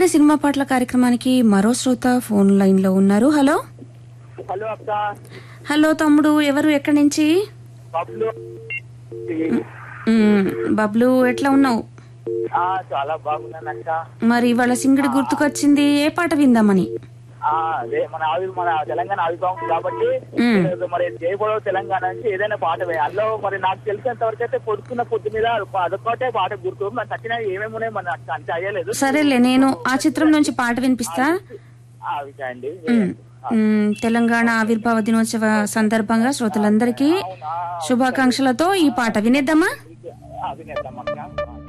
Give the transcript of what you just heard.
ఈనాటి సినిమా పాటల కార్యక్రమానికి మరో శ్రోత ఫోన్ లైన్ లో ఉన్నారు హలో హలో అక్క హలో తమ్ముడు ఎవరు ఎక్కడి నుంచి పబ్లు మ్, బబ్లు ఎట్లా ఉన్నావు ఆ, చాలా బాగున్నాను అక్క మరి ఇవాళ సింగడి గుర్తుకొచ్చింది ఏ పాట విందామని ఆ, అదే మన ఆవి మన తెలంగాణ ఆవిర్భావం కాబట్టి మ్. ఈరోజు మరి జయగొడవ తెలంగాణ నుంచి ఏదైనా పాట వేయాలి అందులో మరి నాకు తెలిసినంత వరకు అయితే పొడుచుకున్న పొద్దు మీద అదొకటే పాట గుర్తు నాకు తక్కిన ఏమేమి ఉన్నాయి మన నాకు అంత అయ్యలేదు సరేలే నేను ఆ చిత్రం నుంచి పాట వినిపిస్తా అవి అండి మ్, మ్, తెలంగాణ ఆవిర్భావ దినోత్సవ సందర్భంగా శ్రోతలందరికీ శుభాకాంక్షలతో ఈ పాట వినేద్దామా వినేద్దాం అక్క